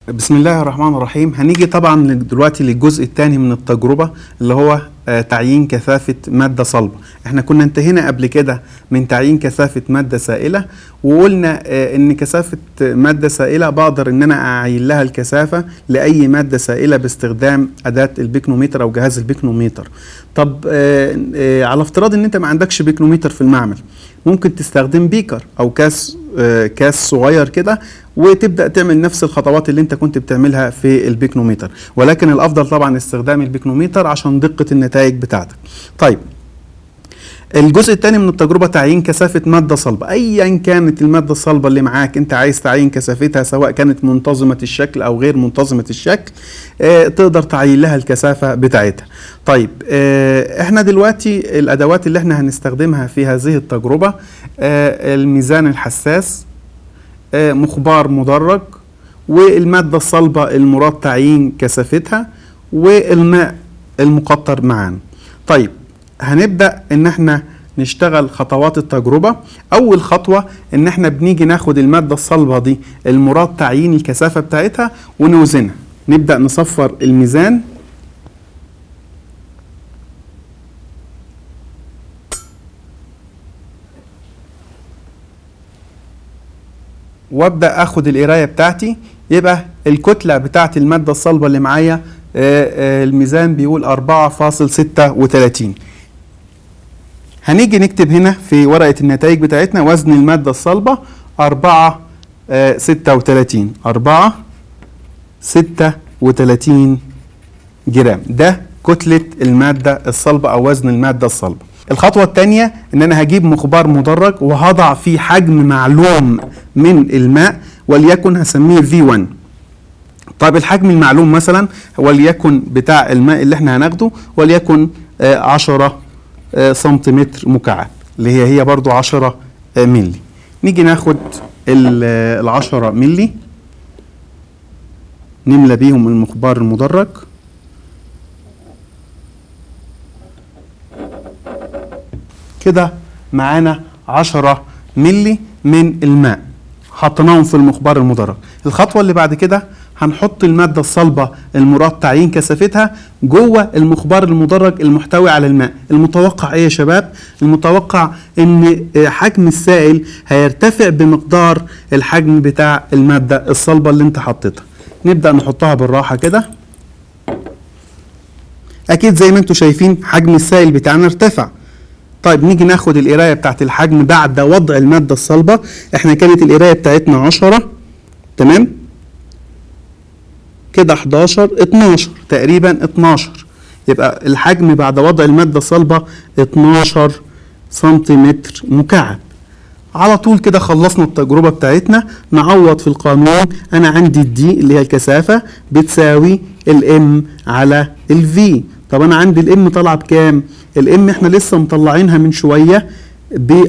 بسم الله الرحمن الرحيم هنيجي طبعا دلوقتي للجزء الثاني من التجربة اللي هو آه، تعيين كثافة مادة صلبة احنا كنا انتهينا قبل كده من تعيين كثافة مادة سائلة وقلنا آه، ان كثافة مادة سائلة بقدر ان انا اعين لها الكثافة لأي مادة سائلة باستخدام أداة البيكنوميتر أو جهاز البيكنوميتر طب آه، آه، على افتراض ان انت ما عندكش بيكنوميتر في المعمل ممكن تستخدم بيكر او كاس آه، كاس صغير كده وتبدا تعمل نفس الخطوات اللي انت كنت بتعملها في البيكنوميتر ولكن الافضل طبعا استخدام البيكنوميتر عشان دقه النتائج بتاعتك طيب الجزء الثاني من التجربه تعيين كثافه ماده صلبه ايا كانت الماده الصلبه اللي معاك انت عايز تعين كثافتها سواء كانت منتظمه الشكل او غير منتظمه الشكل آه تقدر تعين لها الكثافه بتاعتها طيب آه احنا دلوقتي الادوات اللي احنا هنستخدمها في هذه التجربه آه الميزان الحساس آه مخبار مدرج والماده الصلبه المراد تعيين كثافتها والماء المقطر معانا طيب هنبدا ان احنا نشتغل خطوات التجربه اول خطوه ان احنا بنيجي ناخد الماده الصلبه دي المراد تعيين الكثافه بتاعتها ونوزنها نبدا نصفر الميزان وابدا اخد القرايه بتاعتي يبقى الكتله بتاعت الماده الصلبه اللي معايا آه، آه، الميزان بيقول 4.36 هنيجي نكتب هنا في ورقه النتائج بتاعتنا وزن الماده الصلبه 4 آه، 36 4 36 جرام ده كتله الماده الصلبه او وزن الماده الصلبه الخطوة الثانية ان انا هجيب مخبار مدرج وهضع فيه حجم معلوم من الماء وليكن هسميه V1 طيب الحجم المعلوم مثلا وليكن بتاع الماء اللي احنا هناخده وليكن آه، 10 آه، سنتيمتر مكعب اللي هي هي برضو 10 آه، ملي نيجي ناخد ال 10 ملي نملى بيهم المخبار المدرج كده معانا 10 ملي من الماء حطيناهم في المخبار المدرج الخطوه اللي بعد كده هنحط الماده الصلبه المراد تعيين كثافتها جوه المخبار المدرج المحتوي على الماء المتوقع ايه يا شباب المتوقع ان حجم السائل هيرتفع بمقدار الحجم بتاع الماده الصلبه اللي انت حطيتها نبدا نحطها بالراحه كده اكيد زي ما انتم شايفين حجم السائل بتاعنا ارتفع طيب نيجي ناخد القرايه بتاعت الحجم بعد وضع الماده الصلبه احنا كانت القرايه بتاعتنا 10 تمام كده 11 12 تقريبا 12 يبقى الحجم بعد وضع الماده الصلبه 12 سنتيمتر مكعب على طول كده خلصنا التجربه بتاعتنا نعوض في القانون انا عندي الدي اللي هي الكثافه بتساوي الام على الفي طب انا عندي الام طالعه بكام الام احنا لسه مطلعينها من شويه ب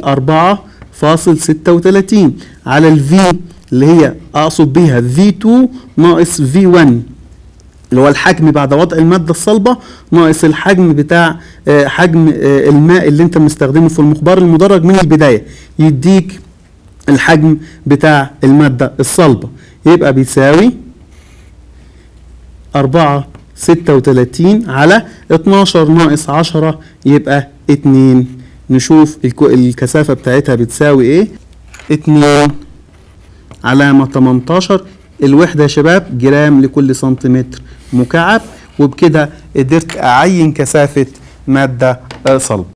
4.36 على الفي اللي هي اقصد بيها V2 ناقص V1 اللي هو الحجم بعد وضع المادة الصلبة ناقص الحجم بتاع آه، حجم آه، الماء اللي انت مستخدمه في المخبار المدرج من البداية يديك الحجم بتاع المادة الصلبة يبقى بيساوي 4 36 على 12 ناقص 10 يبقى 2 نشوف الك- الكثافة بتاعتها بتساوي ايه 2 علامة 18 الوحدة يا شباب جرام لكل سنتيمتر مكعب وبكده قدرت أعين كثافة مادة آه، صلبة